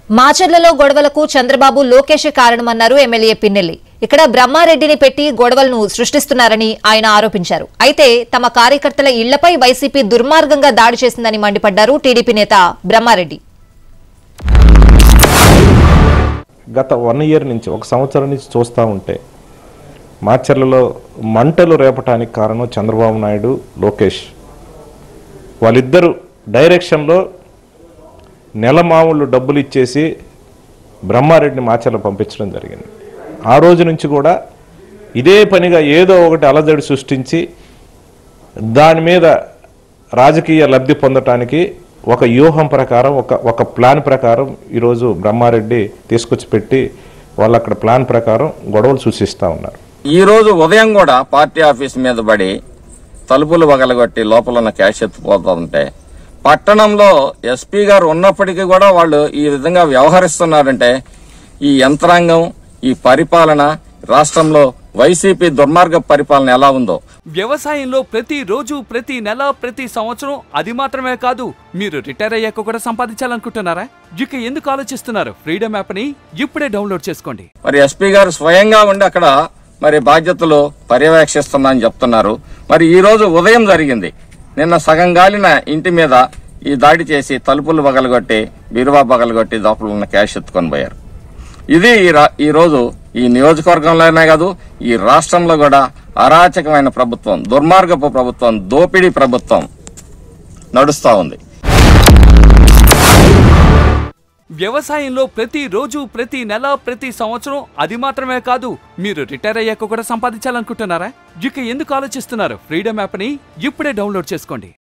మాచర్లలో గొడవలకు చంద్రబాబు లోకేష్ కారణమన్నారు ఎమ్మెల్యే పిన్నెల్లి ఇక్కడ బ్రహ్మారెడ్డిని పెట్టి గొడవలను సృష్టిస్తున్నారని ఆయన ఆరోపించారు అయితే తమ కార్యకర్తల ఇళ్లపై వైసీపీ దుర్మార్గంగా దాడి చేసిందని మండిపడ్డారు టీడీపీ నేత బ్రహ్మారెడ్డి గత వన్ ఇయర్ నుంచి ఒక సంవత్సరం నుంచి చూస్తూ ఉంటే మాచర్లలో మంటలు రేపటానికి కారణం చంద్రబాబు నాయుడు లోకేష్ వాళ్ళిద్దరు డైరెక్షన్లో నెల మామూలు డబ్బులు ఇచ్చేసి బ్రహ్మారెడ్డిని మాచర్లు పంపించడం జరిగింది ఆ రోజు నుంచి కూడా ఇదే పనిగా ఏదో ఒకటి అలజడి సృష్టించి దాని మీద రాజకీయ లబ్ధి పొందటానికి ఒక వ్యూహం ప్రకారం ఒక ఒక ప్లాన్ ప్రకారం ఈరోజు బ్రహ్మారెడ్డి తీసుకొచ్చి పెట్టి వాళ్ళు అక్కడ ప్లాన్ ప్రకారం గొడవలు సూచిస్తూ ఉన్నారు ఈ రోజు ఉదయం కూడా పార్టీ ఆఫీస్ మీద పడి తలుపులు పగలగొట్టి లోపల ఉన్న క్యాష్ ఎత్తిపోతూ ఉంటే పట్టణంలో ఎస్పీ గారు ఉన్నప్పటికీ కూడా వాళ్ళు ఈ విధంగా వ్యవహరిస్తున్నారంటే ఈ యంత్రాంగం ఈ పరిపాలన రాష్ట్రంలో వైసీపీ దుర్మార్గ పరిపాలన ఎలా ఉందో వ్యవసాయంలో ప్రతి రోజు ప్రతి నెల ప్రతి సంవత్సరం అది మాత్రమే కాదు మీరు రిటైర్ అయ్యాక కూడా సంపాదించాలనుకుంటున్నారా ఇక ఎందుకు ఆలోచిస్తున్నారు ఫ్రీడమ్ యాప్ని ఇప్పుడే డౌన్లోడ్ చేసుకోండి మరి ఎస్పీ గారు స్వయంగా ఉండి అక్కడ మరి బాధ్యతలు పర్యవేక్షిస్తున్నా అని చెప్తున్నారు మరి ఈ రోజు ఉదయం జరిగింది నిన్న సగం గాలిన ఇంటి మీద ఈ దాడి చేసి తలుపులు పగలగొట్టి బీరువా పగలగొట్టి లోపల ఉన్న క్యాష్ ఎత్తుకొని పోయారు ఇది ఈ రా- ఈ రోజు ఈ నియోజకవర్గంలోనే కాదు ఈ రాష్ట్రంలో కూడా అరాచకమైన ప్రభుత్వం దుర్మార్గపు ప్రభుత్వం దోపిడీ ప్రభుత్వం నడుస్తా ఉంది వ్యవసాయంలో ప్రతి రోజు ప్రతి నెల ప్రతి సంవత్సరం అది మాత్రమే కాదు మీరు రిటైర్ అయ్యాక కూడా సంపాదించాలనుకుంటున్నారా ఇక ఎందుకు ఆలోచిస్తున్నారు ఫ్రీడమ్ యాప్ని ఇప్పుడే డౌన్లోడ్ చేసుకోండి